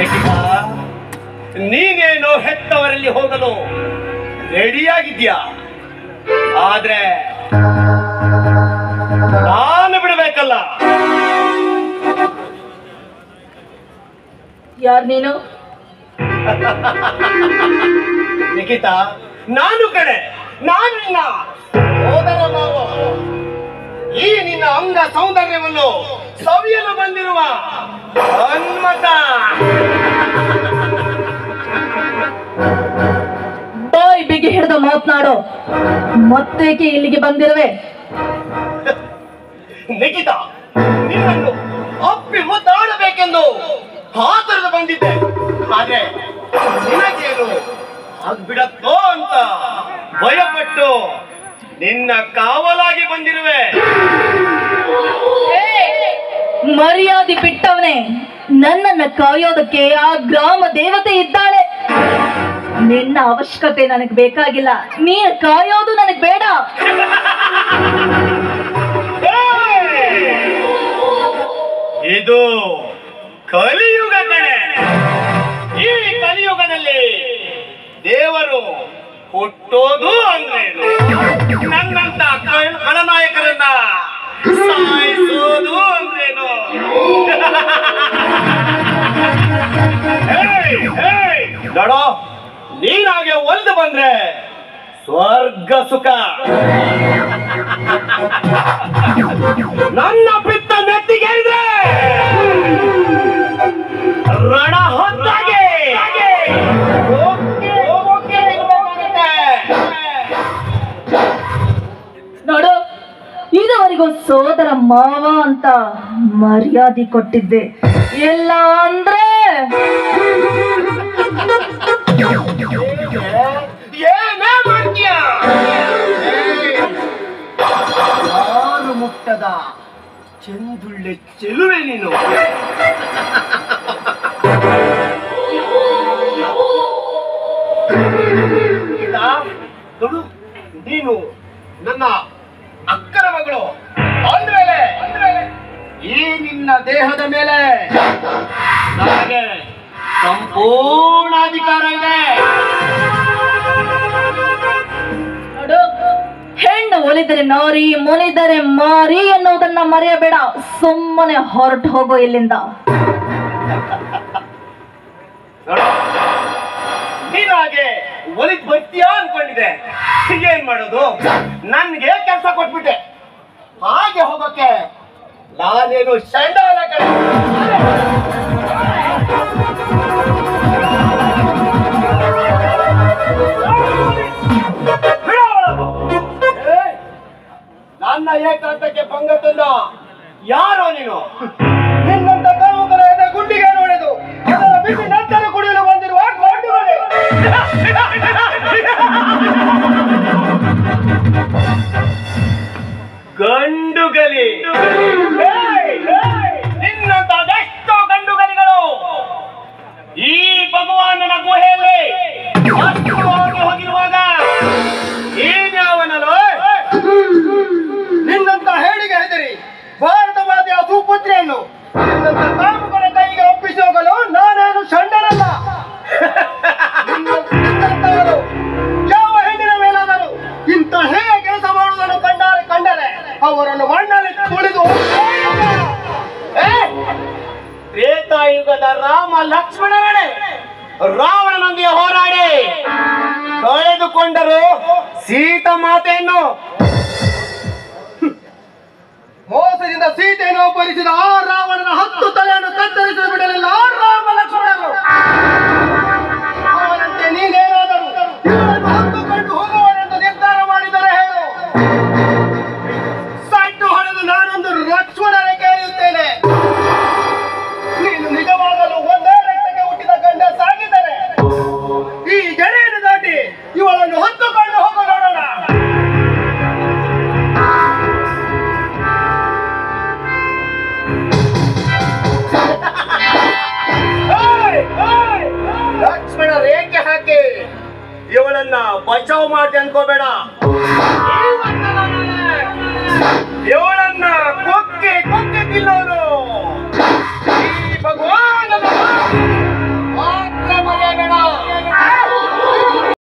ನಿಖಿತ, ನೀನೇನು ಹೆತ್ತವರಲ್ಲಿ ಹೋಗಲು ರೆಡಿಯಾಗಿದ್ಯಾ ಆದ್ರೆ ನಾನು ಬಿಡಬೇಕಲ್ಲ ಯಾರ್ ನೀನು ನಿಖಿತ ನಾನು ಕಡೆ ನಾನು ನಿನ್ನ ಸೋದರ ಮಾವ ಈ ನಿನ್ನ ಅಂಗ ಸೌಂದರ್ಯವನ್ನು ಸವಿಯಲು ಬಂದಿರುವ ಹನುಮತ ಬಾಯ್ ಬಿಗಿ ಹಿಡಿದು ಮಾತನಾಡೋ ಮತ್ತೇಕೆ ಇಲ್ಲಿಗೆ ಬಂದಿರುವೆ ನಿಖಿತ ನಿನ್ನನ್ನು ಅಪ್ಪಿ ಮುದ್ದಾಡಬೇಕೆಂದು ಹಾತರದ ಬಂದಿದ್ದೆ ಆದ್ರೆ ನಿನಗೇನು ಆಗ್ಬಿಡತ್ತೋ ಅಂತ ಭಯಪಟ್ಟು ನಿನ್ನ ಕಾವಲಾಗಿ ಬಂದಿರುವೆ ಮರ್ಯಾದೆ ಬಿಟ್ಟವನೇ ನನ್ನನ್ನ ಕಾಯೋದಕ್ಕೆ ಆ ಗ್ರಾಮ ದೇವತೆ ಇದ್ದಾಳೆ ನಿನ್ನ ಅವಶ್ಯಕತೆ ನನಗೆ ಬೇಕಾಗಿಲ್ಲ ನೀನು ಕಾಯೋದು ನನಗೆ ಬೇಡ ಇದು ಕಲಿಯುಗ ಕಣೆ ಈ ಕಲಿಯುಗದಲ್ಲಿ ದೇವರು ಹುಟ್ಟೋದು ಅಂದ್ರೇನು ನನ್ನಂತ ಕ- ಖಳನಾಯಕರನ್ನ ಸಾಯಿಸೋದು ಅಂದ್ರೇನು ಹೇಯ್, ಹೇಯ್, ನೋಡೋ ನೀನಾಗೆ ಒಲ್ದು ಬಂದ್ರೆ ಸ್ವರ್ಗ ಸುಖ ನನ್ನ ಪಿತ್ತ ನೆತ್ತಿಗೆ ಇದೆ ರಣ ಹೊತ್ತಾಗೆ ಹೋಗಿ- ಹೋಗಿ ನಿಲ್ಬೇಕಾಗತ್ತೆ. ನೋಡು ಇದುವರೆಗೂ ಸೋದರ ಮಾವ ಅಂತ ಮರ್ಯಾದೆ ಕೊಟ್ಟಿದ್ದೆ ಇಲ್ಲ ಅಂದ್ರೆ ಏನೇ ಮಾಡ್ತೀಯ ಯಾರು ಮುಟ್ಟದ ಚೆಂದುಳ್ಳೆ ಚೆಲುವೆ ನೀನು ಗೀತಾ, ನೋಡು ನೀನು ನನ್ನ ಅಕ್ಕನ ಮಗಳು ಅಂದ್ಮೇಲೆ ಈ ನಿನ್ನ ದೇಹದ ಮೇಲೆ ನನಗೆ ಸಂಪೂರ್ಣ ಅಧಿಕಾರ ಇದೆ ನೋಡು ಹೆಣ್ಣು ಒಲಿದರೆ ನಾರಿ ಮುನಿದರೆ ಮಾರಿ ಎನ್ನುವುದನ್ನ ಮರೆಯಬೇಡ ಸುಮ್ಮನೆ ಹೊರಟು ಹೋಗೋ ಇಲ್ಲಿಂದ ನೋಡು, ನೀನು ಹಾಗೆ ಒಲಿದ್ ಬರ್ತೀಯಾ ಅನ್ಕೊಂಡಿದ್ದೆ ಏನ್ ಮಾಡೋದು ನನ್ಗೆ ಕೆಲಸ ಕೊಟ್ಬಿಟ್ಟೆ ಹಾಗೆ ಹೋಗೋಕೆ ನಾನೇನು ಶಂಡಾಲ ಕಣೆ. ಬಿಡು ಅವಳನ್ನು. ಏ, ನನ್ನ ಏಕಾಂತಕ್ಕೆ ಭಂಗ ತಂದ ಯಾರೋ ನೀನು ನಿನ್ನಂತ ಕಾಮುಕರ ಎದೆ ಗುಂಡಿಗೆ ನೋಡಿದು ಅದರ ಬಿಸಿ ನಂತರ ಕುಡಿಯಲು ಬಂದಿರುವ ಗೊಂಡುಗಳೇ. ಗಂಡುಗಲಿ ಏಯ್, ಏಯ್, ನಿನ್ನಂತ ಅದೆಷ್ಟೋ ಗಂಡುಗಲಿಗಳು ಈ ಭಗವಾನನ ಗುಹೆಯಲ್ಲಿ ಅಷ್ಟವಾಗಿ ಹೋಗಿರುವಾಗ ಈನ್ಯಾವನಲ್ಲೋ ನಿನ್ನಂತ ಹೇಳಿಗೆ ಹೆದರಿ ಭಾರತ ಮಾತೆಯ ಸುಪುತ್ರಿಯನ್ನು ನಿನ್ನಂತ ಕಾಮುಕರ ಕೈಗೆ ಒಪ್ಪಿಸಿ ಹೋಗಲು ನಾನೇನು ಷಂಡನಲ್ಲ ನಿನ್ನ- ನಿನ್ನಂತವರು ಯಾವ ಹೆಣ್ಣಿನ ಮೇಲಾದರೂ ಇಂಥ ಹೇಯ ಕೆಲಸ ಮಾಡುವುದನ್ನು ಕಂಡಾರೆ ಕಂಡರೆ ಅವರನ್ನು ಮಣ್ಣಲ್ಲಿ ತುಳಿದು ಏ? ತ್ರೇತಾಯುಗದ ರಾಮ ಲಕ್ಷ್ಮಣನೇ ರಾವಣನೊಂದಿಗೆ ಹೋರಾಡಿ ಕಳೆದುಕೊಂಡರು ಸೀತಾ ಮಾತೆಯನ್ನು ಮೋಸದಿಂದ ಸೀತೆಯನ್ನು ಅಪಹರಿಸಿದ ಆ ರಾವಣನ ಹತ್ತು ತಲೆಯನ್ನು ಕತ್ತರಿಸಿ ಬಿಡಲಿಲ್ಲ ಆ ರಾಮ ಲಕ್ಷ್ಮಣರು ಅವನಂತೆ ನೀನೇನಾದರೂ ಇವರನ್ನು ಹತ್ತುಕೊಂಡು ಹೋಗುವನೆಂದು ನಿರ್ಧಾರ ಮಾಡಿದರೆ ಹೇಳು ಸಟ್ಟು ಹೊಡೆದು ನಾನೊಂದು ಲಕ್ಷ್ಮಣನೇ ಕೇಳುತ್ತೇನೆ ನೀನು ನಿಜವಾಗಲು ಒಂದೇ ರಕ್ತಕ್ಕೆ ಹುಟ್ಟಿದ ಗಂಡ ಸಾಗಿದರೆ ಈ ಗೆರೆಯನ್ನು ದಾಟಿ ಇವಳನ್ನು ಹೊತ್ತುಕೊಂಡು ಹೋಗು ನೋಡೋಣ ಏಯ್! ಏಯ್! ಲಕ್ಷ್ಮಣ ರೇಖೆ ಹಾಕಿ ಇವಳನ್ನ ಬಚಾವ್ ಮಾಡಿ ಅನ್ಕೋಬೇಡ ಇವತ್ತಲ್ಲ ನಾಳೆ ಇವಳನ್ನ ಕೊಕ್ಕೆ ಕೊಕ್ಕೆ ತಿನ್ನೋನು